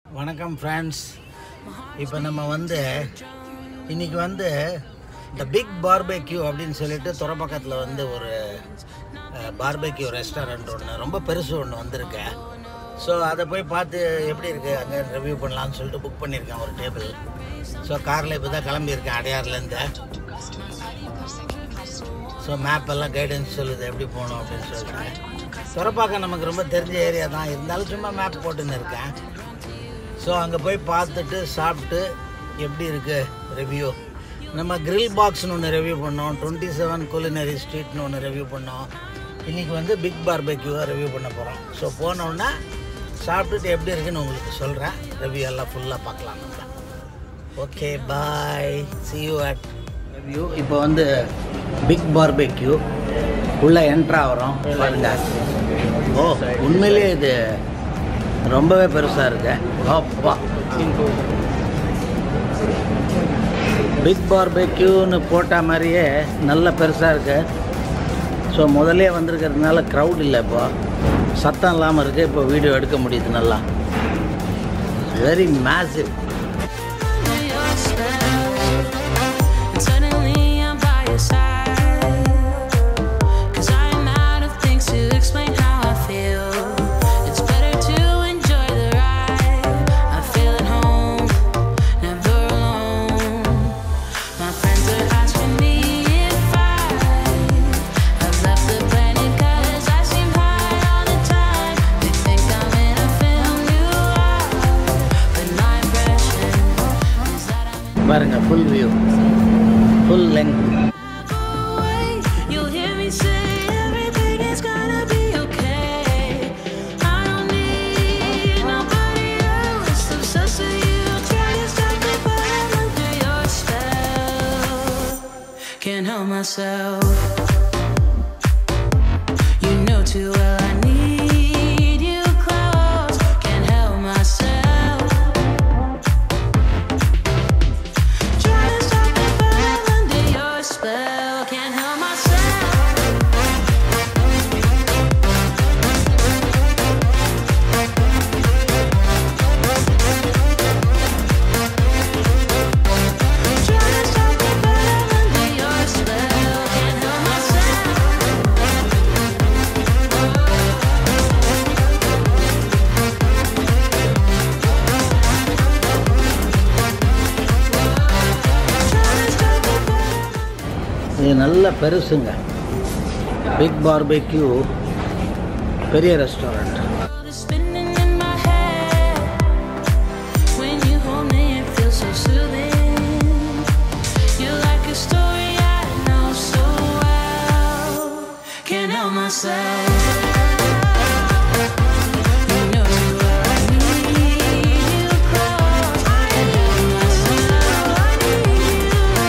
வணக்கம் ஃப்ரெண்ட்ஸ் இப்போ நம்ம வந்து இன்னைக்கு வந்து இந்த பிக் பார்பெக்யூ அப்படின்னு சொல்லிட்டு துறப்பக்கத்தில் வந்து ஒரு பார்பெக்யூ ரெஸ்டாரண்ட் ஒன்று ரொம்ப பெருசு ஒன்று வந்திருக்கேன் ஸோ அதை போய் பார்த்து எப்படி இருக்குது அங்கே ரிவ்யூ பண்ணலாம்னு சொல்லிட்டு புக் பண்ணியிருக்கேன் ஒரு டேபிள் ஸோ காரில் இப்போ தான் கிளம்பியிருக்கேன் அடையார்லேருந்து ஸோ மேப் எல்லாம் கைடன்ஸ் சொல்லுது எப்படி போகணும் அப்படின்னு சொல்லிட்டு துறப்பாக்கம் நமக்கு ரொம்ப தெரிஞ்ச ஏரியா தான் இருந்தாலும் சும்மா மேப் போட்டுன்னு இருக்கேன் ஸோ அங்கே போய் பார்த்துட்டு சாப்பிட்டு எப்படி இருக்குது ரிவ்யூ நம்ம கிரில் பாக்ஸ்னு ஒன்று ரிவ்யூ பண்ணோம் டுவெண்ட்டி செவன் குலினரி ஸ்ட்ரீட்னு ஒன்று ரிவ்யூ பண்ணோம் இன்றைக்கி வந்து பிக் பார்பெக்யூவாக ரிவ்யூ பண்ண போகிறோம் ஸோ போனோன்னா சாப்பிட்டுட்டு எப்படி இருக்குன்னு உங்களுக்கு சொல்கிறேன் ரிவ்யூ எல்லாம் ஃபுல்லாக பார்க்கலாம் நம்ம okay bye see you at review இப்போ வந்து பிக் பார்பெக்யூ உள்ளே என்ட்ரா ஆகிறோம் பாருங்க ஓ உண்மையிலேயே இது ரொம்பவே பெருசாக இருக்கு அப்பா பிக் பார்பெக்யூன்னு போட்ட மாதிரியே நல்ல பெருசாக இருக்கு ஸோ முதல்லே வந்திருக்கிறதுனால க்ரௌட் இல்லை இப்போ சத்தம் இல்லாமல் இருக்குது இப்போ வீடியோ எடுக்க முடியுது நல்லா very massive Suddenly I'm by your side. Cause I'm out of things to explain how I feel. It's better to enjoy the ride. I feel at home, never alone. My friends are asking me if I have left the planet cause I seem high all the time. They think I'm in a film you are. But my impression is that I'm பாருங்க full view full length away. You'll hear me say everything is gonna be okay. I don't need nobody else. Obsessed with you, try to stop me, but I'm under your spell. Can't help myself. You know too well I need you close. Can't help myself. Try to stop me, but I'm under your spell. Can't help myself. Try to stop me, but I'm under your spell. Can't help myself. Try to stop me, but இது நல்ல பெருசுங்க Big Barbeque பெரிய restaurant world is spinning in my head. When you hold me, it feels so soothing. You're like a story I know so well. Can't help myself. You know too well I need you close. Can't help myself. I need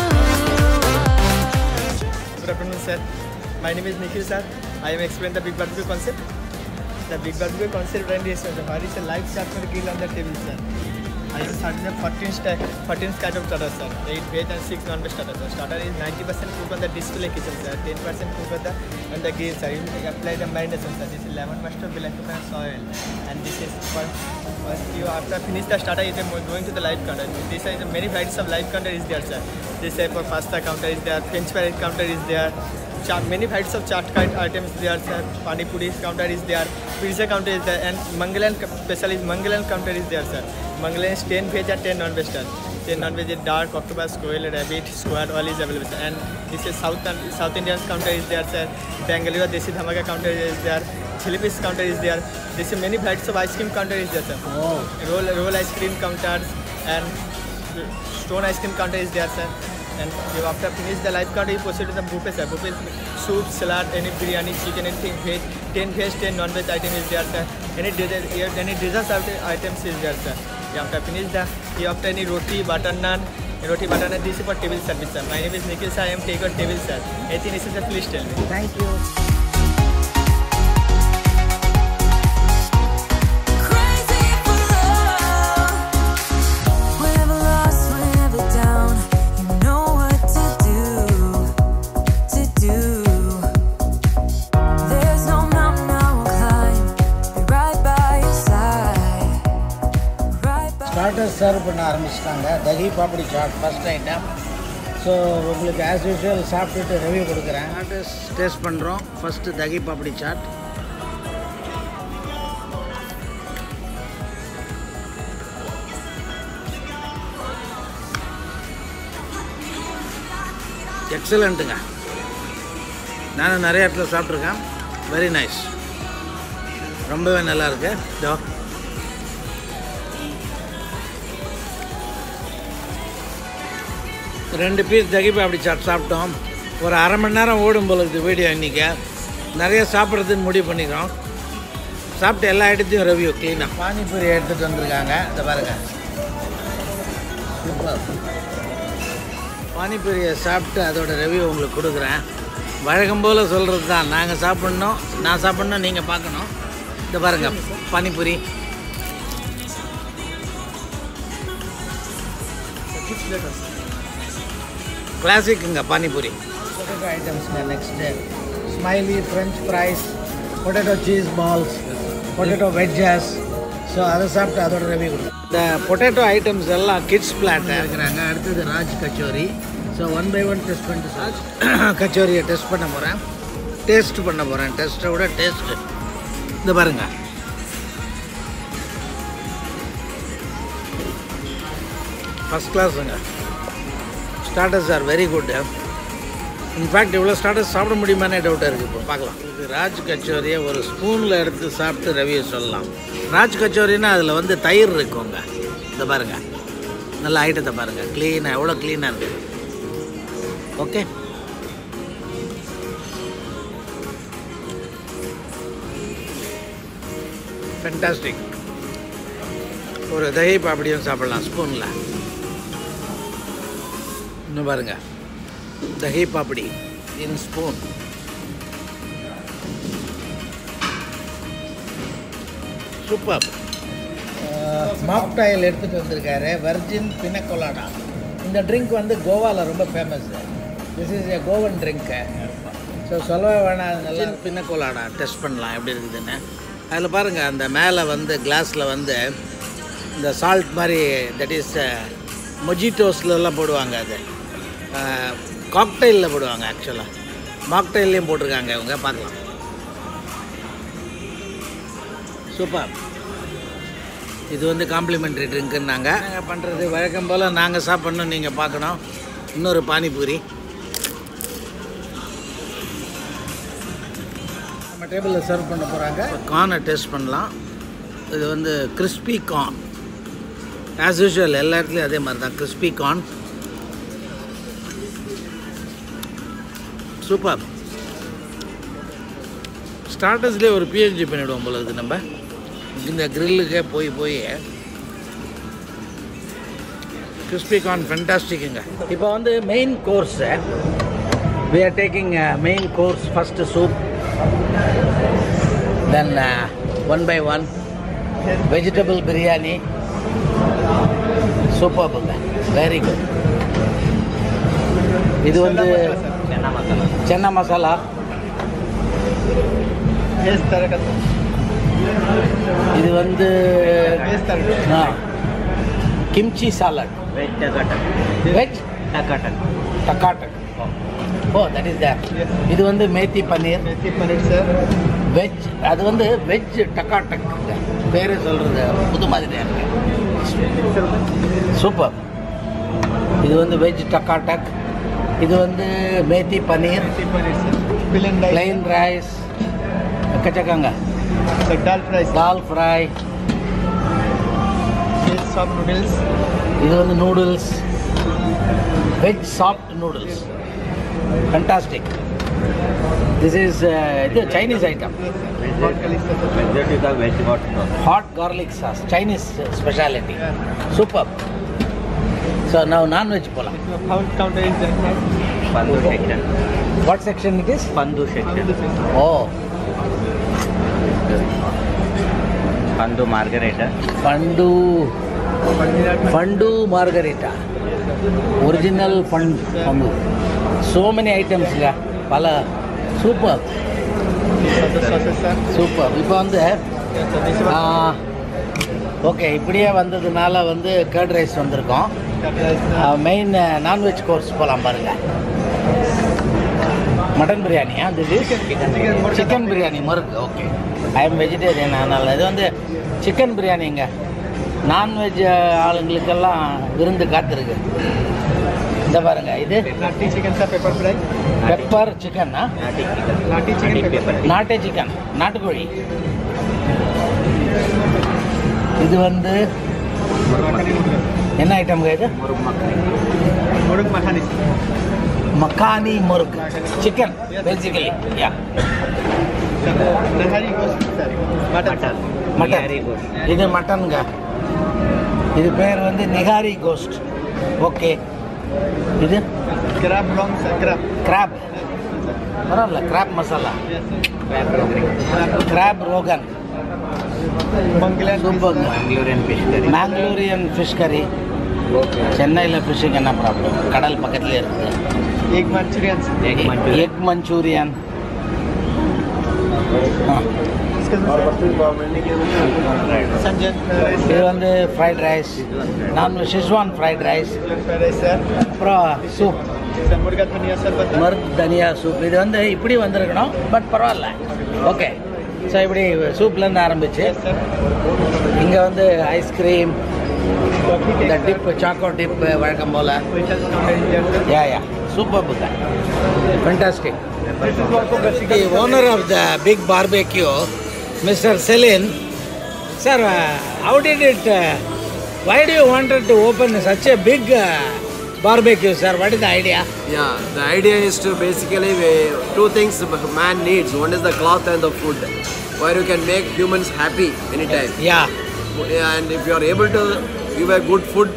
you. Good afternoon, sir. My name is Nikhil, sir. I am explaining the Big Barbecue concept. The Big Barbecue concept brand is uh, there is a live charcoal grill on the table, sir. I am starting the 14 stack, 14 kind of starters, sir. 8 veg and 6 non-veg starters. sir. Starter is 90% cooked on the display kitchen, sir. 10% cooked on the on the grill, sir. You will apply the marination, sir. This is lemon mustard, black pepper, and soil. And this is for once you after finish the starter, you are going to the live counter. This is many varieties of live counter is there, sir. This type of pasta counter is there, French fry counter is there. Cha- many varieties of chaat kind items there, sir. Pani puri counter is there, pizza counter is there, and Mangalan co- special is Mangalan counter is there, sir. Mangalan is 10 veg and 10 non-veg, sir. 10 non-veg is dark, octopus, quail, rabbit, squid, all is available, sir. And this is South South Indian counter is there, sir. Bangalore Desi Dhamaka counter is there. Chili fish counter is there. This is many varieties of ice cream counter is there, sir. roll roll ice cream counters and stone ice cream counter is there sir and you after finish the live counter you proceed to the buffet sir buffet is soup salad any biryani chicken anything veg 10 veg 10 non-veg item is there sir any dessert any dessert item- items is there sir you after finish the you after any roti butter naan roti butter naan this is for table service sir my name is Nikhil sir I am take on table sir anything is sir please tell me thank you Crazy for love. Whenever lost, whenever down, you know what to do. To do. There's no mountain I won't climb to be right by your side. Right starters serve பண்ண ஆரம்பிச்சிட்டாங்க dahi papdi chaat first item so உங்களுக்கு as usual சாப்பிட்டுட்டு review கொடுக்குறேன் starters taste பண்ணுறோம் first dahi papdi chaat எக்ஸலண்ட்டுங்க நானும் நிறைய இடத்துல சாப்பிட்ருக்கேன் வெரி நைஸ் ரொம்பவே நல்லா இருக்கு இதோ ரெண்டு பீஸ் தகிப்பா அப்படி சாப்பிட்டு சாப்பிட்டோம் ஒரு அரை மணி நேரம் ஓடும் போல இருக்குது வீடியோ இன்றைக்கி நிறைய சாப்பிட்றதுன்னு முடிவு பண்ணிக்கிறோம் சாப்பிட்டு எல்லா இடத்தையும் ரிவ்யூ க்ளீனாக பானிபூரி எடுத்துகிட்டு வந்திருக்காங்க இதை பாருங்க சூப்பர் பானிபூரியை சாப்பிட்டு அதோட ரிவ்யூ உங்களுக்கு கொடுக்குறேன் வழக்கம் போல் சொல்கிறது தான் நாங்கள் சாப்பிட்ணும் நான் சாப்பிட்ணும் நீங்கள் பார்க்கணும் இந்த பாருங்கள் பானிபூரி கிளாசிக்குங்க பானிபூரி பொட்டேட்டோ ஐட்டம்ஸ்ங்க next smiley french fries potato cheese balls potato veggies so அதை சாப்பிட்டு அதோட ரிவ்யூ கொடுக்கும் இந்த பொட்டேட்டோ ஐட்டம்ஸ் எல்லாம் கிட்ஸ் பிளாட் இருக்கிறாங்க அடுத்தது Raj kachori so one by one taste பண்ணிட்டு ராஜ் கச்சோரியை டெஸ்ட் பண்ண போகிறேன் டேஸ்ட் பண்ண போகிறேன் டெஸ்ட்டை விட டேஸ்ட்டு இந்த பாருங்க ஃபஸ்ட் கிளாஸுங்க starters are very good in fact இவ்வளோ ஸ்டார்டர்ஸ் சாப்பிட முடியுமானே டவுட்டாக இருக்குது இப்போ பார்க்கலாம் இது ராஜ் கச்சோரியை ஒரு ஸ்பூனில் எடுத்து சாப்பிட்டு ரிவ்யூ சொல்லலாம் ராஜ் கச்சோரின்னா அதில் வந்து தயிர் இருக்குங்க இந்த பாருங்க நல்ல ஐட்டத்தை பாருங்கள் க்ளீனாக எவ்வளோ க்ளீனாக இருக்குது ஓகே ஃபென்டாஸ்டிக் ஒரு தகை பாப்படியும் சாப்பிடலாம் ஸ்பூனில் இன்னும் பாருங்க தகை பாப்படி இன் ஸ்பூன் சூப்பர் மாக்டாயில் எடுத்துகிட்டு வந்திருக்காரு வெர்ஜின் பினக்கொலாடா இந்த ட்ரிங்க் வந்து கோவாவில் ரொம்ப famous this is a Goan drink so சொல்லவே வேணாம் நல்லா பின்னக்கோலாடா டெஸ்ட் பண்ணலாம் எப்படி இருக்குதுன்னு அதில் பாருங்கள் அந்த மேலே வந்து கிளாஸில் வந்து இந்த சால்ட் மாதிரி தட் இஸ் மொஜிட்டோஸ்லலாம் போடுவாங்க அது காக்டைலில் போடுவாங்க ஆக்சுவலாக மாக்டைல்லையும் போட்டிருக்காங்க இவங்க பார்க்கலாம் சூப்பர் இது வந்து காம்ப்ளிமெண்ட்ரி ட்ரிங்க்குன்னாங்க நாங்கள் பண்ணுறது வழக்கம் போல் நாங்கள் சாப்பிட்ணும் நீங்கள் பார்க்கணும் இன்னொரு பானிபூரி நம்ம டேபிளில் சர்வ் பண்ண போகிறாங்க கார்னை டேஸ்ட் பண்ணலாம் இது வந்து கிறிஸ்பி கார்ன் ஆஸ் யூஷுவல் எல்லா இடத்துலையும் அதே மாதிரி தான் கிறிஸ்பி கார்ன் சூப்பர் ஸ்டார்டர்ஸ்லேயே ஒரு பிஹெச்டி பண்ணிவிடுவோம் போல இது நம்ம இந்த கிரில்லுக்கே போய் போய் கிறிஸ்பி கார்ன் ஃபென்டாஸ்டிக்குங்க இப்போ வந்து main course we are taking main course first soup then one by one vegetable biryani சூப்பர்ங்க வெரி குட் இது வந்து சென்னா மசாலா Yes, Tarakat. இது வந்து Yes, Tarakat. Kimchi salad Veg takatak. Veg Takatak. Takatak oh that is there இது வந்து methi paneer Methi paneer, sir. Veg அது வந்து veg டக்காட்டக் பேரே சொல்கிறது புது மாதிரியாக இருக்கு சூப்பர் இது வந்து வெஜ் டக்காட்டக் இது வந்து methi paneer Methi paneer, sir. Plain rice. Plain rice எக்கச்சக்கங்க The dal fry, sir. Dal fry Yes, soft noodles. இது வந்து noodles veg soft noodles fantastic this is இது Chinese item Hot curry, sir. Exotica veg hot sauce. Hot garlic sauce Chinese speciality Yeah. Super so ನಾವು non veg போகலாம் So, how counter is that? sir? Pandu section. What section it is Pandu section. Oh Pandu margarita. Fund Paneer. ஃபண்டு margarita original ஃபண்ட் ஃபண்டு so many ஐட்டம்ஸுங்க பல super These are the sauces, sir. Super இப்போ வந்து Yes, sir. This one. ஆ, okay இப்படியே வந்ததுனால வந்து கர்ட் ரைஸ் வந்திருக்கோம் மெயின் நான்வெஜ் கோர்ஸ் போகலாம் பாருங்க மட்டன் பிரியாணியா அது சிக்கன் பிரியாணி முறுக்கு ஓகே ஐ எம் வெஜிடேரியன் அதனால் இது வந்து சிக்கன் பிரியாணிங்க நான்வெஜ் ஆளுங்களுக்கெல்லாம் விருந்து காத்திருக்கு இந்த பாருங்க இது Nati chicken sir, pepper fry. Pepper சிக்கன்னா Nati chicken. Nati chicken pepper. நாட்டு சிக்கன் நாட்டுக்கோழி இது வந்து Makhani noodles. என்ன ஐட்டம்ங்க இது Murug makhani. Murug makhani. Makhani முறுக்கு chicken basically yeah Sir, nahari ghost sir. Mutton. Mutton. Mutton Nihari ghost. இது மட்டனுங்க இது பேர் வந்து நிகாரி கோஸ்ட் ஓகே இது Crab long sir, crab. Crab பரவாயில்ல crab masala Yes sir. Crab rogri. Crab rogan Mongolian fish, சூப்பர்ங்க sir. Mangalorean fish curry. Mangalorean fish curry Okay. சென்னையில் ஃபிஷ்ஷுக்கு என்ன ப்ராப்ளம் கடல் பக்கத்துலேயே இருக்குது Egg manchurian sir. Egg manchurian. Egg Manchurian Excuse me sir. Sanjan rice இது sir. வந்து fried rice நான் Schezwan fried rice Fried rice sir. அப்புறம் soup Sir, murga dhania sir. butter. மருத் தனியா சூப் இது வந்து இப்படி வந்திருக்கணும் பட் பரவாயில்ல ஓகே ஸோ இப்படி சூப்லேருந்து ஆரம்பிச்சு Yes sir. இங்கே வந்து ஐஸ்கிரீம் Coffee இந்த cake sir. Dip choco dip வழக்கம் போல் Which is not Indian sir. Yeah yeah super புக்க fantastic This is also The basically owner of the big barbecue, Mr. Selin, sir, uh, how did it, uh, why do you wanted to open such a big uh, barbecue, sir? What is the idea? Yeah, the idea is to basically we- two things man needs. One is the cloth and the food, where you can make humans happy anytime. Yeah, And if you are able to give a good food,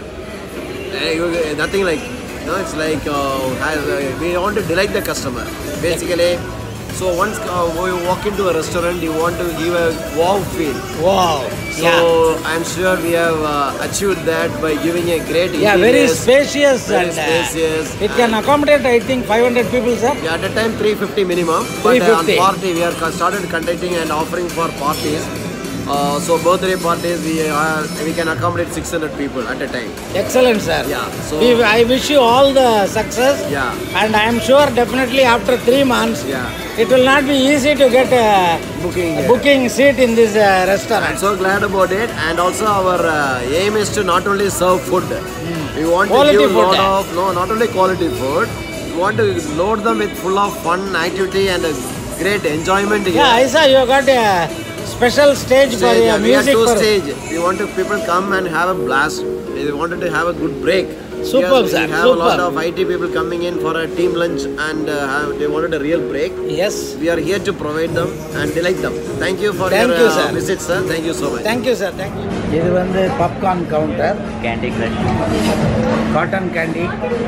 eh, you, nothing like, no, it's like uh, has, uh, we want to delight the customer. Basically, so once uh, we walk into a restaurant, you want to give a wow feel. wow, So yeah. I'm sure we have uh, achieved that by giving a great Yeah, very interiors. spacious very and uh, spacious it can and- accommodate, I think, 500 people, sir. Yeah, at a time 350 minimum. But uh, on 350. party, we are co- started conducting and offering for parties. Uh, so birthday parties, we are, we can accommodate 600 people at a time. Excellent, sir. Yeah, so- We, I wish you all the success. Yeah. And I am sure definitely after three months, Yeah. it will not be easy to get a Booking. a booking seat in this uh, restaurant. I'm so glad about it. And also our uh, aim is to not only serve food. We want Quality to give food, lot eh? of no, not only quality food. We want to load them with full of fun, activity, and a great enjoyment. here. Yeah, I saw you got a special stage, for Stage, your yeah, we have music. two for- stage. We want to people come and have a blast. We wanted to have a good break. Superb, Yes, sir, We have a lot superb. of IT people coming in for a team lunch and uh, have, they wanted a real break. Yes. We are here to provide them and delight them. Thank you for Thank your you, uh, sir. visit, sir. Thank you so much. Thank you, sir. Thank you. இது வந்து popcorn counter Candy crush. Cotton candy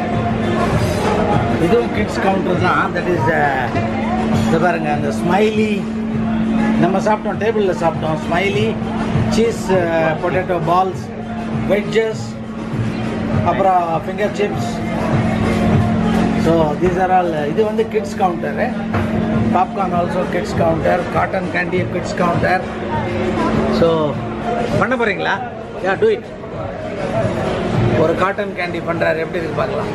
இதுவும் kids counter தான் that is இது பாருங்க அந்த smiley நம்ம சாப்பிட்டோம் டேபிளில் சாப்பிட்டோம் smiley cheese potato balls veggies அப்புறம் finger chips so these are all இது வந்து kids counter popcorn also kids counter cotton candy kids counter so பண்ண போகிறீங்களா யா டூ இட் ஒரு காட்டன் கேண்டி பண்ணுறாரு எப்படி இருக்கு பார்க்கலாம்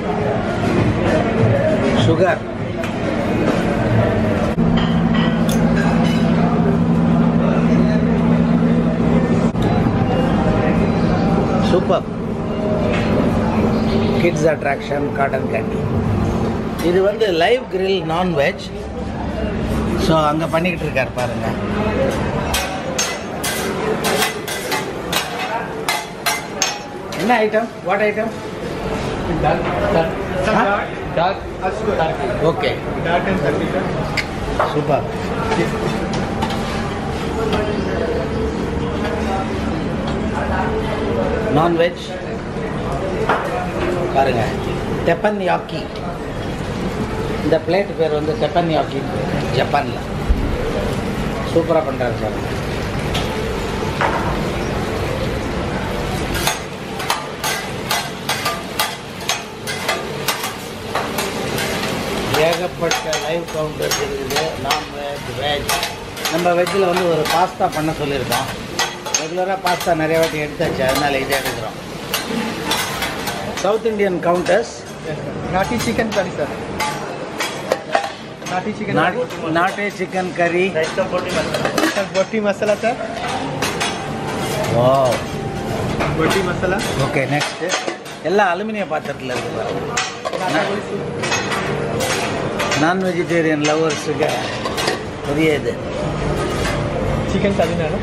sugar super kids attraction cotton candy இது வந்து லைவ் grill நான்வெஜ் ஸோ அங்கே பண்ணிக்கிட்டு இருக்கார் பாருங்க என்ன item what item Some dark, dark, also dark, okay dark and salty, sir. Super non veg பாருங்க தெப்பன் யாக்கி இந்த பிளேட் பேர் வந்து தெப்பன் யாக்கி ஜப்பானில் சூப்பராக பண்ணுறாரு சார் ஏகப்பட்ட லைவ் கவுண்டர்ஸ் இருக்குது நான்வெஜ் வெஜ் நம்ம வெஜ்ஜில் வந்து ஒரு பாஸ்தா பண்ண சொல்லியிருக்கோம் ரெகுலராக பாஸ்தா நிறைய வாட்டி எடுத்தாச்சு அதனால இதை எடுக்கிறோம் சவுத் இந்தியன் கவுண்டர்ஸ் நாட்டி சிக்கன் கறி சார் நாட்டி சிக்கன் நாட்டே chicken curry Rice boti masala. Sir boti masala sir ஓ बोटी मसाला ஓகே நெக்ஸ்ட்டு எல்லாம் அலுமினிய பாத்திரத்தில் இருக்கு பாருங்க நான் வெஜிடேரியன் லவர்ஸுக்கு பெரிய இது चिकन चालीन है ना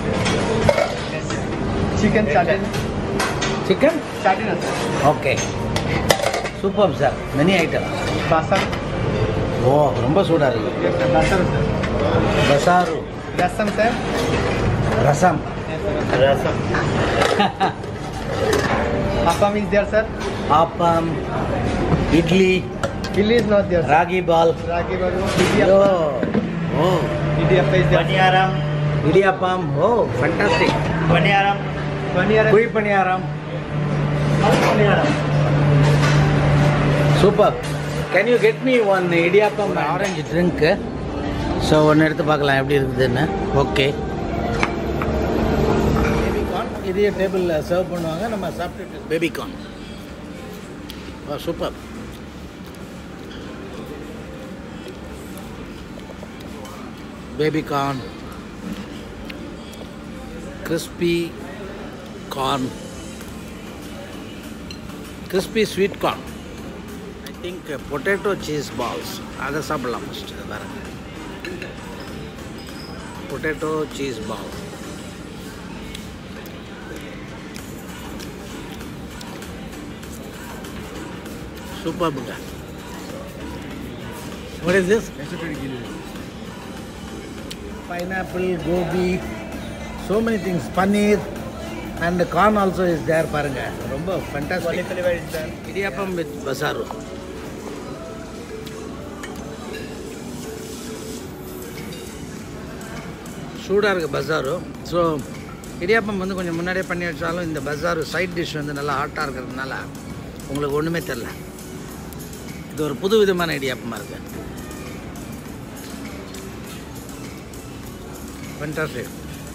चिकन चालीन சிக்கன் चालीन है sir okay super sir many item बासन ஓ ரொம்ப சூடாக இருக்கு yes sir बासन सर பசாரு rasam sir rasam Rasam. appam is there sir appam idli chili is not there sir. Ragi பால் ragi baru oh idiyappam oh idiyappam is there Paniyaram. Idiyappam oh fantastic Paniyaram. paneer குழி paniyaram Paniyaram. Super can you get me one idiyappam orange drink so ஒன்று எடுத்து பார்க்கலாம் எப்படி இருக்குதுன்னு okay baby corn இதே டேபிளில் serve பண்ணுவாங்க நம்ம சாப்பிட்டுட்டு baby corn oh super baby corn crispy corn crispy sweet corn I think potato cheese balls அதை சாப்பிடலாம் ஃபஸ்ட்டு வேறு பொட்டேட்டோ சீஸ் பால் சூப்பர்ங்க What is this? Pineapple, gobi, so many things. Paneer and corn also is there பாருங்க ரொம்ப fantastic. cauliflower is there இடியாப்பம் with பசாரு சூடாக இருக்குது பசாரு ஸோ இடியாப்பம் வந்து கொஞ்சம் முன்னாடியே பண்ணி வச்சாலும் இந்த பசாரு சைட் டிஷ் வந்து நல்லா ஹாட்டாக இருக்கிறதுனால உங்களுக்கு ஒன்றுமே தெரில இது ஒரு புது விதமான இடியாப்பமாக இருக்கு ஃபென்டாஸ்டிக்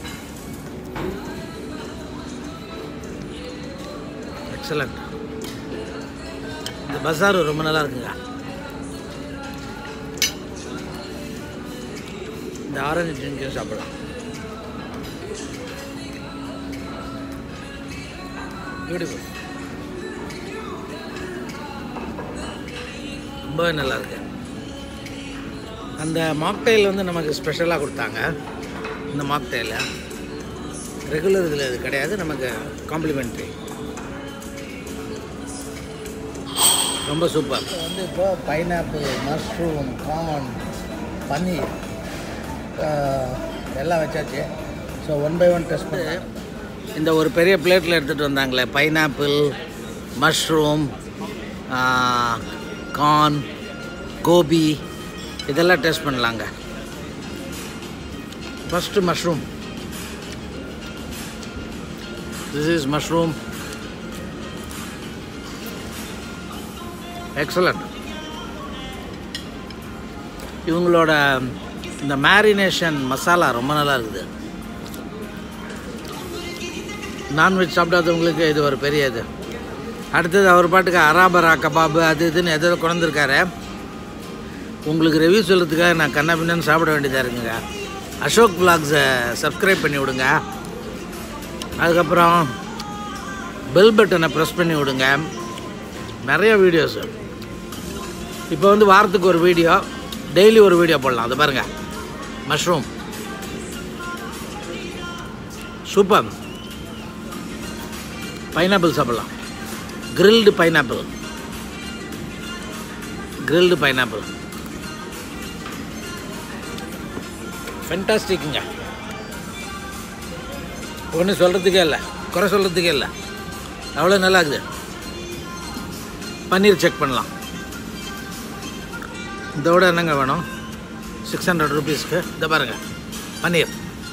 எக்ஸலண்ட் இந்த பசாரு ரொம்ப நல்லா இருக்குங்க இந்த ஆரஞ்சு ட்ரிங்கையும் சாப்பிடலாம் பியூட்டிஃபுல் ரொம்பவே நல்லா இருக்கு அந்த மாக்டெயில் வந்து நமக்கு ஸ்பெஷலாக கொடுத்தாங்க இந்த மாக்டெயில ரெகுலர் இதில் இது கிடையாது நமக்கு காம்ப்ளிமெண்ட்ரி ரொம்ப சூப்பர் வந்து இப்போ பைனாப்பிள் மஷ்ரூம் கார்ன் பன்னீர் எல்லாம் வச்சாச்சு so one by one taste பண்ணி இந்த ஒரு பெரிய பிளேட்டில் எடுத்துகிட்டு வந்தாங்களே பைனாப்பிள் மஷ்ரூம் கார்ன் கோபி இதெல்லாம் டேஸ்ட் பண்ணலாங்க first mushroom this is mushroom excellent இவங்களோட இந்த மேரினேஷன் மசாலா ரொம்ப நல்லா இருக்குது நான்வெஜ் சாப்பிடாதவங்களுக்கு இது ஒரு பெரிய இது அடுத்தது அவர் பாட்டுக்கு அராபரா கபாபு அது இதுன்னு எதோ கொண்டிருக்காரு உங்களுக்கு ரிவ்யூ சொல்கிறதுக்காக நான் கண்ணா பின்னன்னு சாப்பிட வேண்டியதாக இருக்குங்க அசோக் vlogs-அ சப்ஸ்கிரைப் பண்ணி விடுங்க அதுக்கப்புறம் பெல் பட்டனை ப்ரெஸ் பண்ணி விடுங்க நிறைய வீடியோஸு இப்போ வந்து வாரத்துக்கு ஒரு வீடியோ டெய்லி ஒரு வீடியோ போடலாம் அது பாருங்கள் மஷ்ரூம் சூப்பர் பைனாப்பிள் சாப்பிடலாம் கிரில்டு பைனாப்பிள் கிரில்டு பைனாப்பிள் ஃபென்டாஸ்டிக்குங்க ஒன்றும் சொல்கிறதுக்கே இல்லை குறை சொல்கிறதுக்கே இல்லை அவ்வளோ நல்லா இருக்குது பன்னீர் செக் பண்ணலாம் இதோட என்னங்க வேணும் சிக்ஸ் ஹண்ட்ரட் ருபீஸ்க்கு இதை பாருங்கள் paneer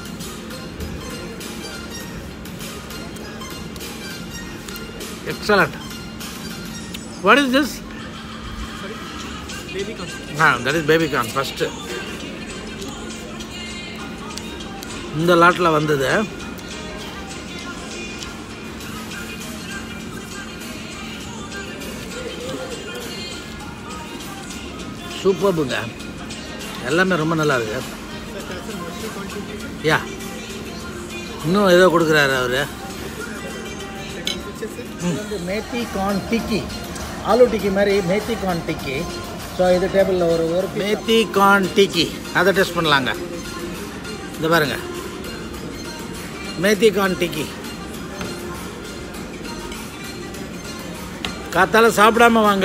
excellent what is this ah that is baby corn first இந்த லாட்டில் வந்தது சூப்பர்புங்க எல்லாமே ரொம்ப நல்லா இருக்கு யா இன்னும் ஏதோ கொடுக்குறாரு அவர் வந்து மேத்தி கார்ன் டிக்கி ஆலு டிக்கி மாதிரி மேத்தி கார்ன் டிக்கி ஸோ இது டேபிளில் ஒரு ஒரு மேத்தி கார்ன் டிக்கி அதை டெஸ்ட் பண்ணலாங்க இந்த பாருங்க மேத்தி கார்ன் டிக்கி காத்தால சாப்பிடாம வாங்க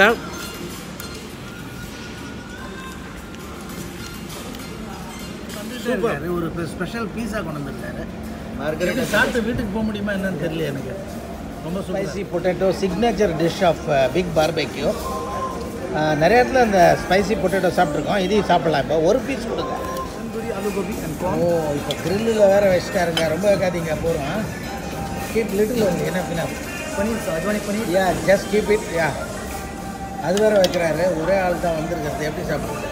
சூப்பர் ஒரு ஸ்பெஷல் பீஸா கொண்டு வந்திருக்காரு Margarita சாப்பிட்டு வீட்டுக்கு போக முடியுமா என்னன்னு தெரியல எனக்கு ரொம்ப spicy potato signature dish of Big Barbeque நிறைய இடத்துல அந்த ஸ்பைசி பொட்டேட்டோ சாப்பிட்ருக்கோம் இதையும் சாப்பிடலாம் இப்போ ஒரு பீஸ் கொடுங்க ஓ இப்போ கிரில்லில் வேற வச்சுட்டாருங்க ரொம்ப வைக்காதீங்க போகிறோம் கீப் லிட்டில் வந்து என்ன பின்னா paneer ajwaini paneer yeah just keep it yeah அது வேற வைக்கிறாரு ஒரே ஆள் தான் வந்திருக்கிறது எப்படி சாப்பிடுறது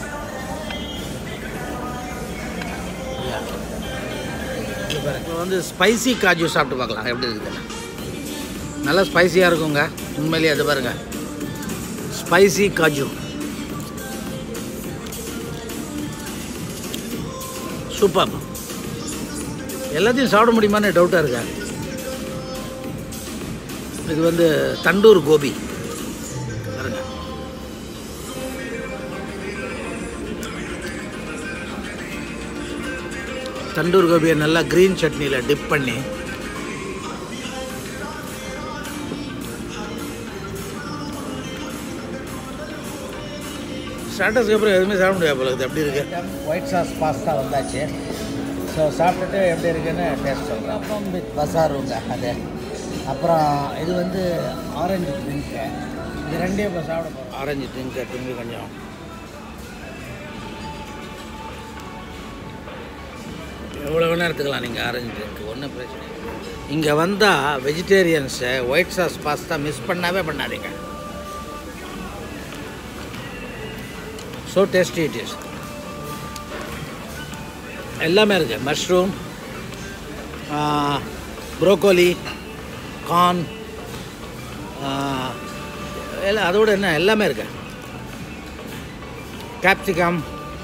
இப்போ வந்து ஸ்பைசி காஜு சாப்பிட்டு பார்க்கலாம் எப்படி இருக்குதுன்னு நல்லா ஸ்பைசியாக இருக்குங்க உண்மையிலேயே அது பாருங்க ஸ்பைசி காஜு சூப்பர் எல்லாத்தையும் சாப்பிட முடியுமான்னு டவுட்டாக இருக்கா இது வந்து தண்டூர் கோபி பாருங்க தண்டூர் கோபியை நல்லா க்ரீன் சட்னியில் டிப் பண்ணி ஸ்டார்டர்ஸ்க்கு அப்புறம் எதுவுமே சாப்பிட முடியாது போல இருக்குது எப்படி இருக்கு ஒயிட் சாஸ் பாஸ்தா வந்தாச்சு ஸோ சாப்பிட்டுட்டு எப்படி இருக்குன்னு டேஸ்ட் சொல்கிறேன் அப்புறம் வித் பசாருங்க அது அப்புறம் இது வந்து ஆரஞ்சு ட்ரிங்க்கு இது ரெண்டையும் இப்போ சாப்பிட போகிறோம் ஆரஞ்சு ட்ரிங்க்கு திரும்பி கொஞ்சம் எவ்வளோ வேணால் எடுத்துக்கலாம் நீங்கள் ஆரஞ்சு ட்ரிங்க் ஒன்றும் பிரச்சனை இல்லை இங்கே வந்தால் வெஜிடேரியன்ஸை ஒயிட் சாஸ் பாஸ்தா மிஸ் பண்ணாவே பண்ணாதீங்க ஸோ டேஸ்டி இட் இஸ் எல்லாமே இருக்குது மஷ்ரூம் ப்ரோக்கோலி கார்ன் எல்லாம் அதோட என்ன எல்லாமே இருக்கு கேப்சிகம்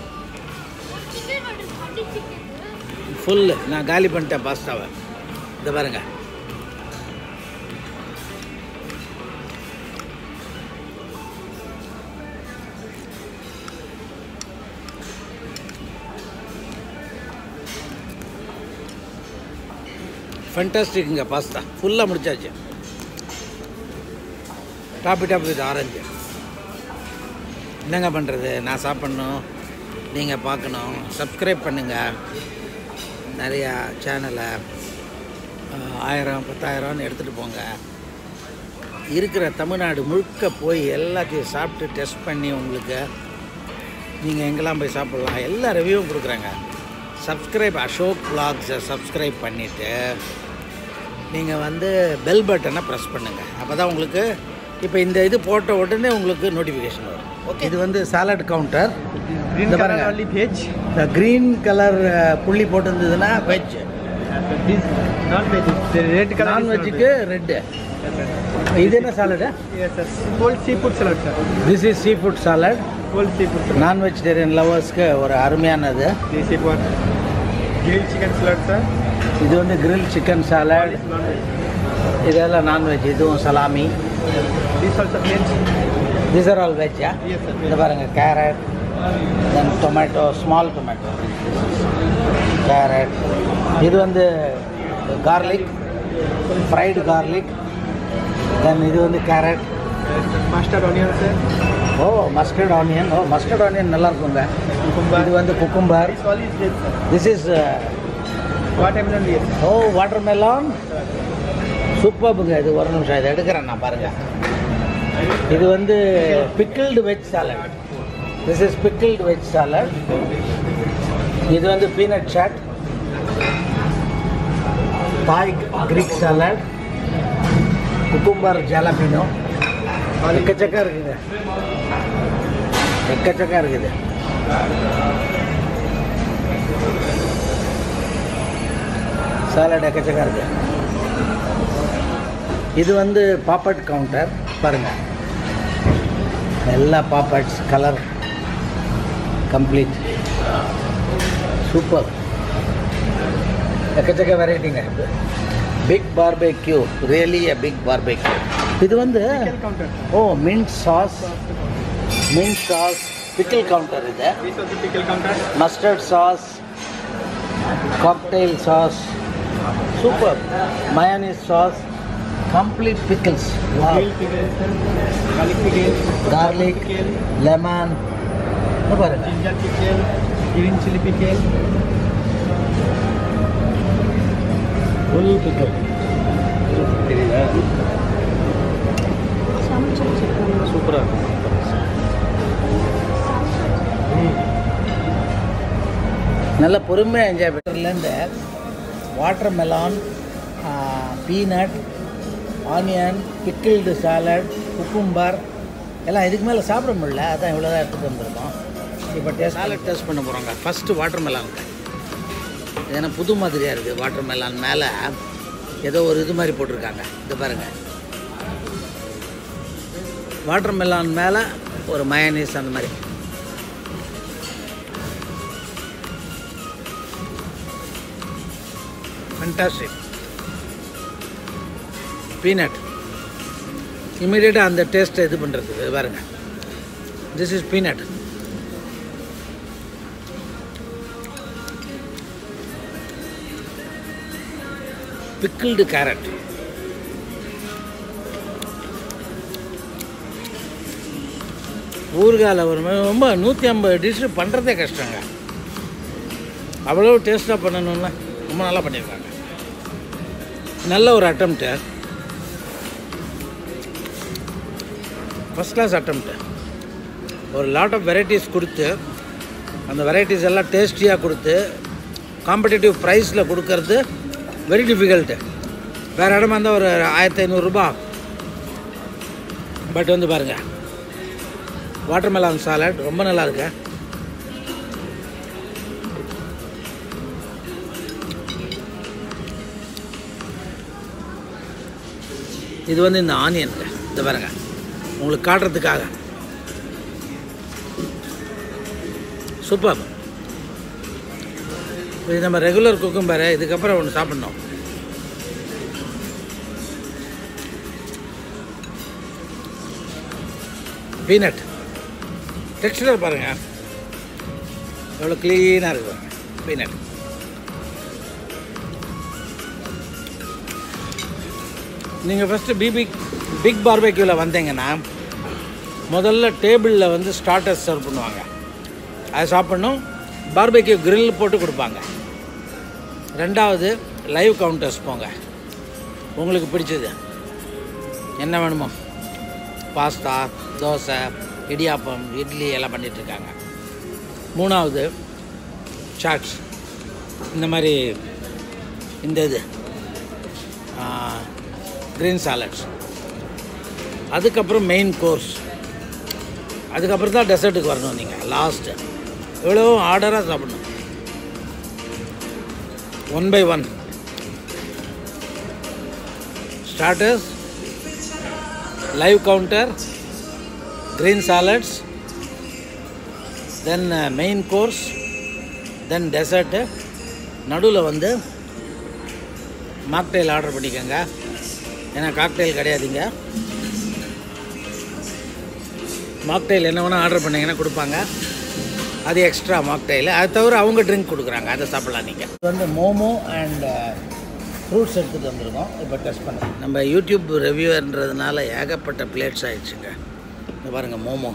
ஃபுல்லு நான் காலி பண்ணிட்டேன் பாஸ்தாவை இதை பாருங்க ஃபென்டாஸ்டிக்குங்க பாஸ்தா ஃபுல்லாக முடிச்சாச்சு டாப்பி டாப் வித் ஆரஞ்சு என்னங்க பண்ணுறது நான் சாப்பிட்ணும் நீங்கள் பார்க்கணும் சப்ஸ்கிரைப் பண்ணுங்கள் நிறையா சேனலை ஆயிரம் பத்தாயிரம்னு எடுத்துகிட்டு போங்க இருக்கிற தமிழ்நாடு முழுக்க போய் எல்லாத்தையும் சாப்பிட்டு டெஸ்ட் பண்ணி உங்களுக்கு நீங்கள் எங்கெல்லாம் போய் சாப்பிட்லாம் எல்லா ரிவ்யூவும் கொடுக்குறாங்க சப்ஸ்கிரைப் அசோக் vlogs-அ சப்ஸ்கிரைப் பண்ணிவிட்டு நீங்கள் வந்து பெல் பட்டனை ப்ரெஸ் பண்ணுங்கள் அப்போ தான் உங்களுக்கு இப்போ இந்த இது போட்ட உடனே உங்களுக்கு நோட்டிஃபிகேஷன் வரும் ஓகே இது வந்து சாலட் கவுண்டர் green இந்த color பாருங்க. only veg இந்த க்ரீன் கலர் புள்ளி போட்டிருந்ததுன்னா veg this non veg the red color நான்வெஜ்ஜுக்கு ரெட்டு இது என்ன salad yes sir whole seafood salad sir this is seafood salad whole seafood salad non vegetarian லவர்ஸ்க்கு ஒரு அருமையானது this is one grilled chicken salad sir இது வந்து grill chicken salad this non veg இதெல்லாம் non veg இதுவும் salami this also veg this are all வெஜ்ஜா yes sir இந்த பாருங்க carrot then tomato small tomato carrot இது வந்து கார்லிக் ஃப்ரைடு கார்லிக் தென் இது வந்து carrot Yes, sir. mustard onion sir oh mustard onion oh mustard onion நல்லா இருக்குங்க cucumber இது வந்து cucumber this all is veg sir this is watermelon yes oh watermelon சூப்பர்புங்க இது ஒரு நிமிஷம் இதை எடுக்கிறேன் நான் பாருங்க இது வந்து pickled veg salad this is pickled veg salad இது வந்து peanut chaat Thai Greek salad cucumber jalapeno எக்கச்சக்கம் இருக்குங்க எக்கச்சக்கம் இருக்குது சாலட் எக்கச்சக்கம் இருக்கு இது வந்து பாப்பட் கவுண்டர் பாருங்க எல்லா பாப்பட்ஸ் கலர் கம்ப்ளீட் சூப்பர் எக்கச்சக்க வெரைட்டிங்க big barbecue really a big barbecue இது வந்து counter. ஓ mint sauce mint sauce pickle counter இது This was the pickle counter. Mustard sauce cocktail sauce super mayonnaise sauce complete pickles Grilled pickle, garlic pickle, garlic pickle, lemon பாருங்க ginger pickle, green chili pickle. Full pickle சூப்பராக இருக்கும் நல்ல பொறுமையாக enjoy பண்ணுறதுலேருந்து watermelon peanut onion pickled salad cucumber எல்லாம் இதுக்கு மேலே சாப்பிட முடியல அதான் இவ்வளோ தான் எடுத்துகிட்டு வந்திருக்கோம் இப்போ டேஸ்ட் சாலட் டேஸ்ட் பண்ண போகிறோங்க ஃபஸ்ட்டு வாட்டர் மெலானுங்க ஏன்னா புது மாதிரியாக இருக்குது வாட்டர் மெலான் மேலே ஏதோ ஒரு இது மாதிரி போட்டிருக்காங்க இது பாருங்கள் வாட்டர் மெலான் மேலே ஒரு மயனீஸ் அந்த மாதிரி ஃபண்டாஸ்டிக் பீனட் இமீடியட்டாக அந்த டேஸ்ட்டை இது பண்ணுறதுக்கு இது பாருங்க this is peanut pickled carrot ஊறுகாயில் ஒரு மாதிரி ரொம்ப நூற்றி ஐம்பது டிஷ்ஷு பண்ணுறதே கஷ்டங்க அவ்வளோ டேஸ்ட்டாக பண்ணணும்னா ரொம்ப நல்லா பண்ணியிருக்காங்க நல்ல ஒரு அட்டம்ப்ட்டு ஃபஸ்ட் கிளாஸ் அட்டம்ப்ட்டு ஒரு லாட் ஆஃப் வெரைட்டிஸ் கொடுத்து அந்த வெரைட்டிஸ் எல்லாம் டேஸ்டியாக கொடுத்து காம்படிட்டிவ் ப்ரைஸில் கொடுக்கறது வெரி டிஃபிகல்ட்டு வேறு இடமா இருந்தால் ஒரு ஆயிரத்தி ஐநூறுரூபா பட் வந்து பாருங்கள் வாட்டர் மெலான் சாலட் ரொம்ப நல்லா இருக்கு இது வந்து இந்த ஆனியன் இந்த பாருங்க உங்களுக்கு காட்டுறதுக்காக சூப்பர் இது நம்ம ரெகுலர் குக்கும் பாரு இதுக்கப்புறம் ஒன்று சாப்பிட்ணும் பீனட் டெக்ஸ்டர் பாருங்க எவ்வளோ க்ளீனாக இருக்கு பாருங்க பீனட் நீங்கள் ஃபஸ்ட்டு பிபி பிக் பார்பேக்யூவில் வந்தீங்கன்னா முதல்ல டேபிளில் வந்து ஸ்டார்டர்ஸ் சர்வ் பண்ணுவாங்க அதை சாப்பிட்ணும் பார்பேக்யூ grill போட்டு கொடுப்பாங்க ரெண்டாவது லைவ் கவுண்டர்ஸ் போங்க உங்களுக்கு பிடிச்சது என்ன வேணுமோ பாஸ்தா தோசை இடியாப்பம் இட்லி எல்லாம் பண்ணிட்டு இருக்காங்க மூணாவது சாட்ஸ் இந்த மாதிரி இந்த இது க்ரீன் சாலட்ஸ் அதுக்கப்புறம் மெயின் கோர்ஸ் அதுக்கப்புறம் தான் டெசர்ட்டுக்கு வரணும் நீங்கள் லாஸ்ட்டு எவ்வளோ ஆர்டராக சாப்பிடணும் one by one starters live counter green salads then main course then dessert நடுவில் வந்து மாக்டெயில் ஆர்டர் பண்ணிக்கோங்க ஏன்னா காக்டெயில் கிடையாதுங்க மாக்டெயில் என்ன வேணால் ஆர்டர் பண்ணிங்கன்னா கொடுப்பாங்க அது எக்ஸ்ட்ரா மாக்டெயில் அது தவிர அவங்க ட்ரிங்க் கொடுக்குறாங்க அதை சாப்பிட்லாம் நீங்கள் இது வந்து மோமோ அண்ட் ஃப்ரூட்ஸ் எடுத்துகிட்டு வந்திருக்கோம் இப்போ டெஸ்ட் பண்ண நம்ம யூடியூப் ரிவ்யூன்றதுனால ஏகப்பட்ட பிளேட்ஸ் ஆயிடுச்சுங்க இந்த பாருங்கள் மோமோ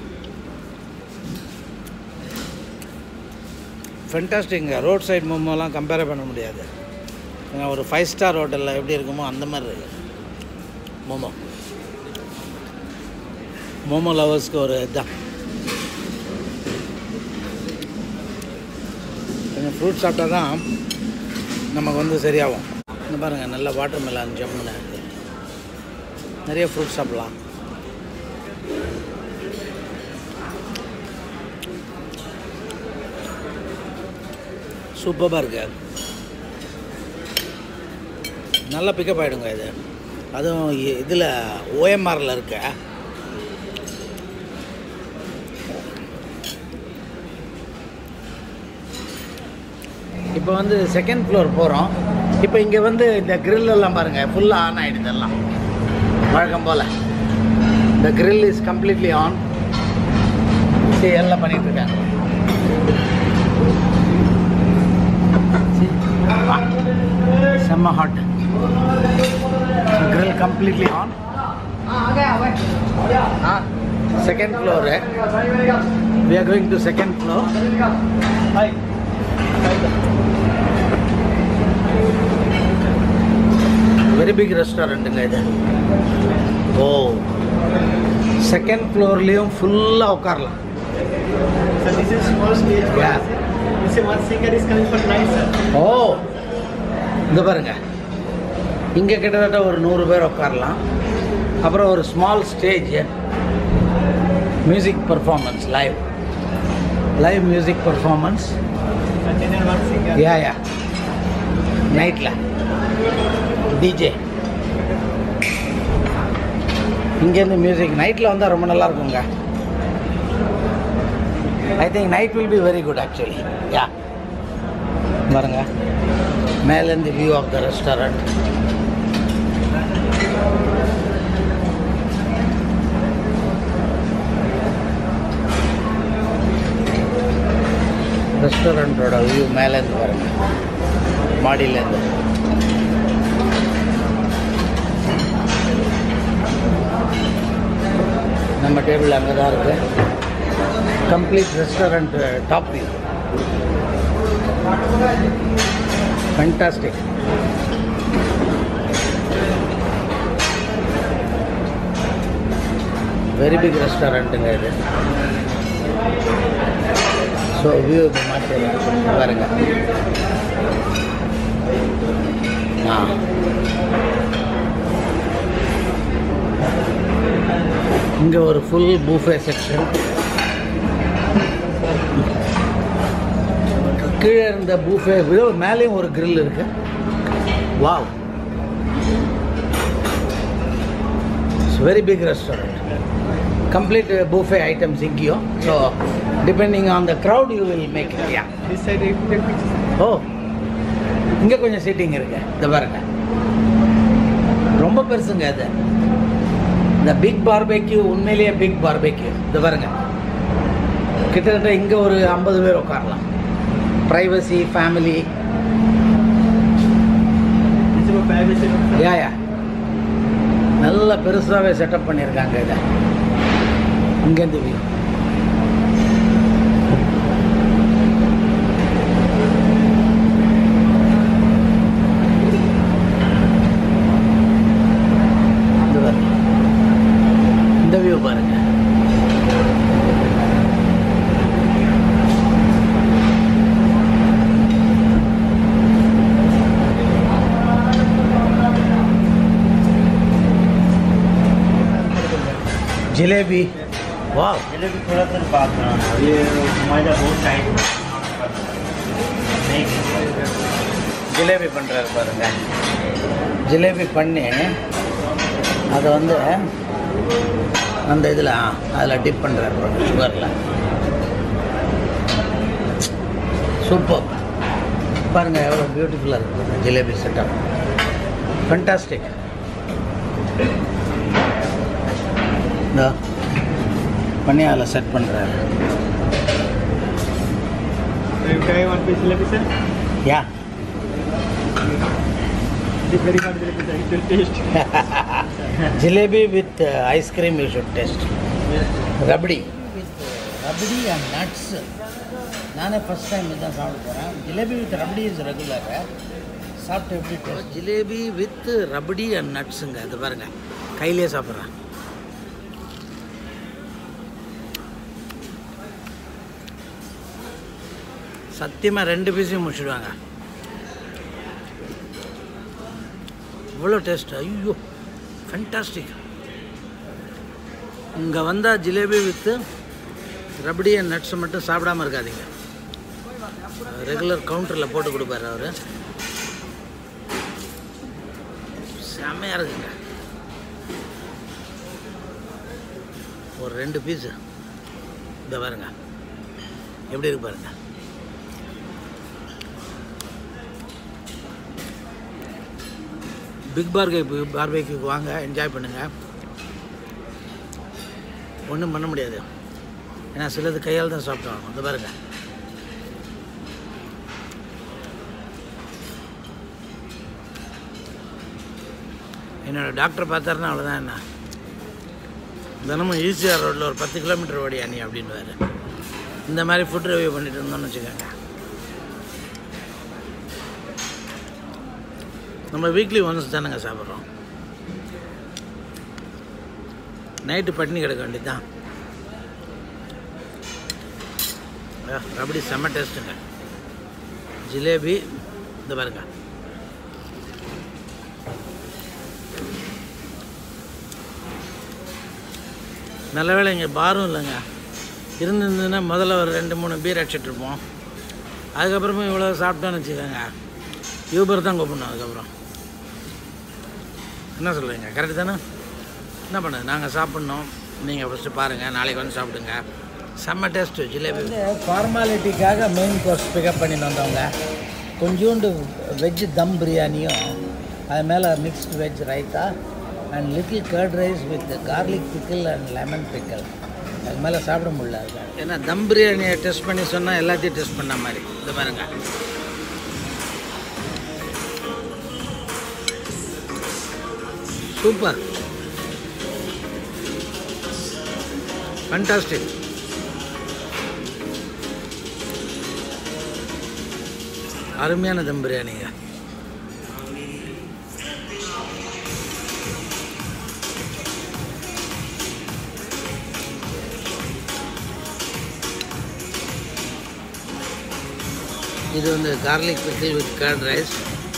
ஃபென்டாஸ்டிங்க ரோட் சைடு மோமோலாம் கம்பேர் பண்ண முடியாது ஏன்னா ஒரு ஃபைவ் ஸ்டார் ஹோட்டலில் எப்படி இருக்குமோ அந்த மாதிரி இருக்கு மோமோ மோமோ லவர்ஸ்க்கு ஒரு இதுதான் கொஞ்சம் ஃப்ரூட் சாப்பிட்டா தான் நமக்கு வந்து சரியாகும் இந்த பாருங்கள் நல்ல வாட்டர் மெலான் ஜம்முன்னு இருக்கு நிறைய ஃப்ரூட் சாப்பிட்லாம் சூப்பராக இருக்கு நல்லா பிக்கப் ஆகிடுங்க இது அதுவும் இதில் ஓஎம்ஆரில் இருக்க இப்போ வந்து செகண்ட் ஃப்ளோர் போகிறோம் இப்போ இங்கே வந்து இந்த grill எல்லாம் பாருங்கள் ஃபுல்லாக ஆன் ஆகிடுது எல்லாம் வழக்கம் போல் இந்த grill இஸ் கம்ப்ளீட்லி ஆன் சரி எல்லாம் பண்ணிட்டு இருக்காங்க See? வா. செம்ம hot grill completely on second floor we are going to second floor Hi. Very big ரெஸ்டாரண்ட்டுங்க இது ஓ செகண்ட் ஃப்ளோர்லேயும் ஃபுல்லாக உட்காரலாம் Sir, this is small stage. Yeah. This is one singer is coming for night, sir. ஓ இந்த பாருங்க இங்கே கிட்டத்தட்ட ஒரு நூறு பேர் உட்காரலாம் அப்புறம் ஒரு small stage music performance live live music performance And then one singer. Yeah yeah நைட்டில் டிஜே இங்கேருந்து மியூசிக் நைட்டில் வந்தால் ரொம்ப நல்லா இருக்குங்க I think night will be very good actually yeah பாருங்க மேலேருந்து வியூ ஆஃப் த ரெஸ்டாரண்ட் ரெஸ்டாரண்ட்டோட வியூ மேலேருந்து பாருங்க மாடியிலேருந்து நம்ம டேபிள் அங்கே தான் இருக்கு complete restaurant top view fantastic very big ரெஸ்டாரண்ட்டுங்க இது ஸோ வியூ இப்போ மாற்றிடலாம் பாருங்க ஆ இங்கே ஒரு ஃபுல் பூஃபே செக்ஷன் கீழே இருந்த பூஃபே விட மேலேயும் ஒரு grill இருக்கு wow it's very big restaurant complete buffet items இங்கேயும் so depending on the crowd you will make yeah This side, you take pictures. ஓ இங்கே கொஞ்சம் சீட்டிங் இருக்கு இந்த பாருங்க ரொம்ப பெருசுங்க அது இந்த பிக் பார்பேக்யூ உண்மையிலேயே பிக் பார்பேக்யூ இந்த பாருங்க கிட்டத்தட்ட இங்கே ஒரு ஐம்பது பேர் உட்காரலாம் privacy family This is a privacy room, sir. Yeah yeah நல்ல பெருசாகவே செட்டப் பண்ணியிருக்காங்க இதை இங்கேருந்து வியூ இந்த பாருங்க. இந்த வியூ பாருங்க जिलेबी वाह जलेबी थोड़ा सा बात कराना ये मैदा बहुत टाइट नहीं ஜிலேபி பண்ணுறாரு பாருங்க ஜிலேபி பண்ணி அதை வந்து அந்த இதில் அதில் டிப் பண்ணுறாரு பாருங்க சுகரில் சூப்பர் பாருங்கள் எவ்வளோ பியூட்டிஃபுல்லாக இருக்குது பாருங்க ஜிலேபி செட்டப் ஃபண்டாஸ்டிக் இந்த பண்ணி அதில் செட் பண்ணுறாரு So you try one piece jalebi, sir. Yeah It is very hot jalebi, sir. It will taste. Jalebi with ice cream you should taste rabdi with rabdi and nuts நானே ஃபஸ்ட் டைம் இதான் சாப்பிட போகிறேன் jalebi with rabdi is regular சாப்பிட்டு எப்படி taste jalebi with rabdi and நட்ஸுங்க இது பாருங்க கையிலே சாப்பிட்றேன் சத்தியமாக ரெண்டு பீஸையும் முடிச்சிடுவாங்க இவ்வளோ டேஸ்ட் ஐயோ ஃபென்டாஸ்டிக் இங்கே வந்தால் jalebi with rabdi and nuts மட்டும் சாப்பிடாம இருக்காதீங்க ரெகுலர் கவுண்டரில் போட்டு கொடுப்பாரு அவர் செம்மையாக இருக்குங்க ஒரு ரெண்டு பீஸு இந்த பாருங்க எப்படி இருக்கு பாருங்க பிக் பார்கே பார்பேக்கு வாங்க என்ஜாய் பண்ணுங்கள் ஒன்றும் பண்ண முடியாது ஏன்னா சிலது கையால் தான் சாப்பிட்டோம் அந்த பாருங்க என்னோட டாக்டர் பார்த்தாருன்னா அவ்வளோதான் என்ன தினமும் ஈசிஆர் ரோட்டில் ஒரு பத்து கிலோமீட்டர் ஓடியா நீ அப்படின்வாரு இந்த மாதிரி ஃபுட் ரிவ்யூ பண்ணிட்டு இருந்தோம்னு வச்சுக்கோங்க நம்ம வீக்லி ஒன்ஸ் தானேங்க சாப்பிட்றோம் நைட்டு பட்டினி கிடக்க வேண்டியதுதான் ஆ, ரபடி செம்ம டேஸ்ட்டுங்க ஜிலேபி இந்த பாருங்க நல்ல வேளை இங்கே பாரும் இல்லைங்க இருந்திருந்ததுன்னா முதல்ல ஒரு ரெண்டு மூணு பீர் அடிச்சிட்ருப்போம் அதுக்கப்புறமா இவ்வளோ சாப்பிட்டோன்னு வச்சுக்கோங்க யூபர் தான் கூப்பிடணும் அதுக்கப்புறம் என்ன சொல்கிறீங்க கரெக்டு தானே என்ன பண்ணுது நாங்கள் சாப்பிட்ணும் நீங்கள் ஃபஸ்ட்டு பாருங்கள் நாளைக்கு வந்து சாப்பிடுங்க செம்ம டேஸ்ட்டு ஜிலேபி ஃபார்மாலிட்டிக்காக மெயின் கோர்ஸ் பிக்கப் பண்ணிட்டு வந்தவங்க கொஞ்சோண்டு வெஜ் தம் பிரியாணியும் அது மேலே mixed veg raita and little curd rice with garlic pickle and lemon pickle அது மேலே சாப்பிட முடியல அது ஏன்னா தம் பிரியாணியை டெஸ்ட் பண்ணி சொன்னால் எல்லாத்தையும் டெஸ்ட் பண்ண மாதிரி இந்த பாருங்க சூப்பர் ஃபண்டாஸ்டிக் அருமையான தம் பிரியாணிங்க இது வந்து garlic pickle with curd rice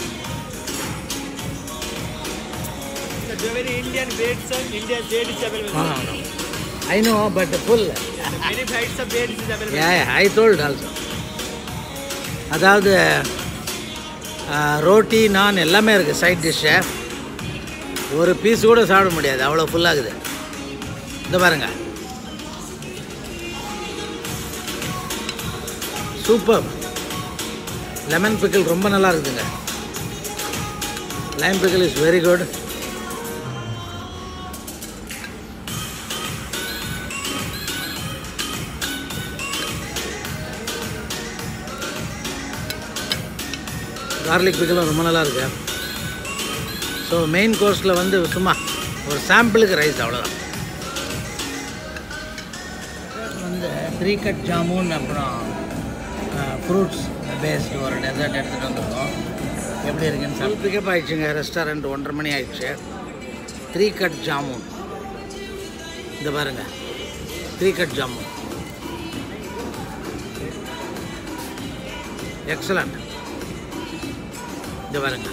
The very Indian bread, sir. India bread is available. I know but full Many varieties of bread is available. I told also அதாவது ரோட்டி நான் எல்லாமே இருக்குது சைட் டிஷ்ஷு ஒரு பீஸ் கூட சாப்பிட முடியாது அவ்வளோ ஃபுல்லாகுது இந்த பாருங்க சூப்பர் லெமன் பிக்கிள் ரொம்ப நல்லா இருக்குதுங்க lime pickle is very good garlic பிக்கலும் ரொம்ப நல்லா இருக்கு ஸோ மெயின் கோர்ஸில் வந்து சும்மா ஒரு சாம்பிளுக்கு ரைஸ் அவ்வளோதான் வந்து த்ரீ கட் ஜாமுன் அப்புறம் ஃப்ரூட்ஸ் பேஸ்டு ஒரு டெசர்ட் எடுத்துகிட்டு வந்திருக்கோம் எப்படி இருக்குன்னு சார் பிக்கப் ஆயிடுச்சுங்க ரெஸ்டாரண்ட் ஒன்றரை மணி ஆயிடுச்சு த்ரீ கட் ஜாமுன் இந்த பாருங்க த்ரீ கட் ஜாமுன் எக்ஸலண்ட் இந்த பாருங்க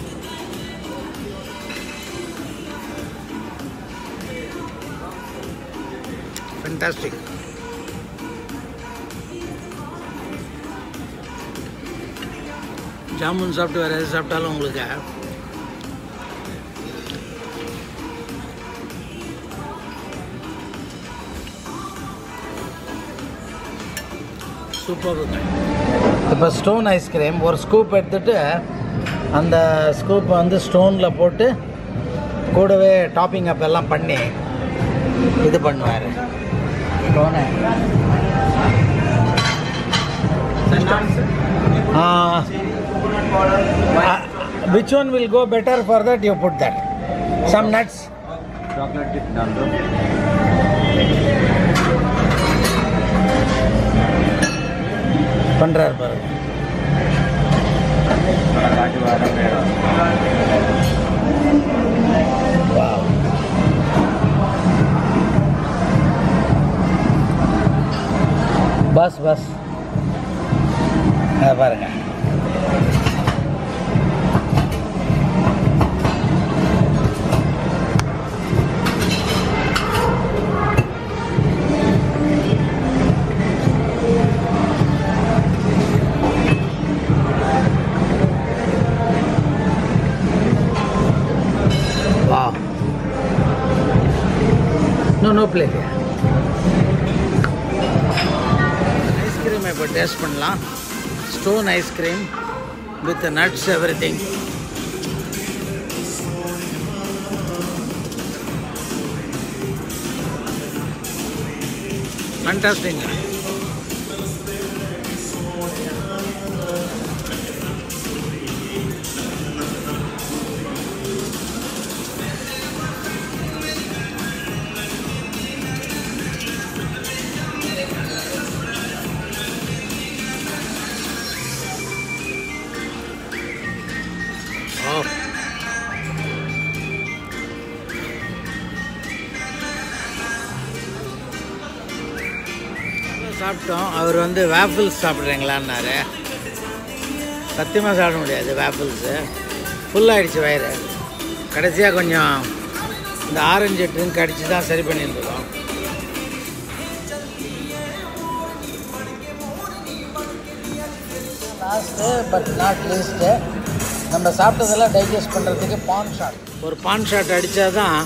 ஃபென்டாஸ்டிக் ஜாமுன் சாப்பிட்டு வேறு எது சாப்பிட்டாலும் உங்களுக்கு சூப்பர் இப்போ ஸ்டோன் ஐஸ்கிரீம் ஒரு ஸ்கூப் எடுத்துட்டு அந்த ஸ்கூப்பை வந்து ஸ்டோனில் போட்டு கூடவே டாப்பிங் அப் எல்லாம் பண்ணி இது பண்ணுவார் ஸ்டோனை which one will go better for that you put that some nuts chocolate chip डाल दो பண்ணுறாரு பாருங்க थोड़ा काजू बादाम पेड़ा Wow. பஸ் பஸ் அதை பாருங்க வா நோ நோ பிளேட் ஐஸ்கிரீம் இப்போ டேஸ்ட் பண்ணலாம் stone ice cream with nuts everything ஃபண்டாஸ்டிங்க ஓ சாப்பிட்டோம் அவர் வந்து வேஃபிள்ஸ் சாப்பிட்றீங்களான்னாரு சத்தியமாக சாப்பிட முடியாது வேஃபிள்ஸு ஃபுல்லாகிடுச்சு வயிறு கடைசியாக கொஞ்சம் இந்த ஆரஞ்சு ட்ரிங்க் அடித்து தான் சரி பண்ணியிருக்கோம் லாஸ்ட்டு பட் நாட் லீஸ்ட்டு நம்ம சாப்பிட்டதெல்லாம் டைஜஸ்ட் பண்ணுறதுக்கு பான் ஷாட் ஒரு பான் ஷாட் அடித்தா தான்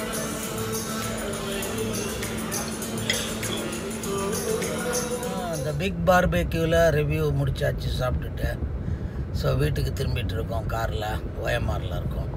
இந்த பிக் பார்பேக்யூவில் ரிவ்யூ முடிச்சாச்சு சாப்பிட்டுட்டு ஸோ வீட்டுக்கு திரும்பிட்டு இருக்கோம் காரில் ஓஎம்ஆரில் இருக்கோம்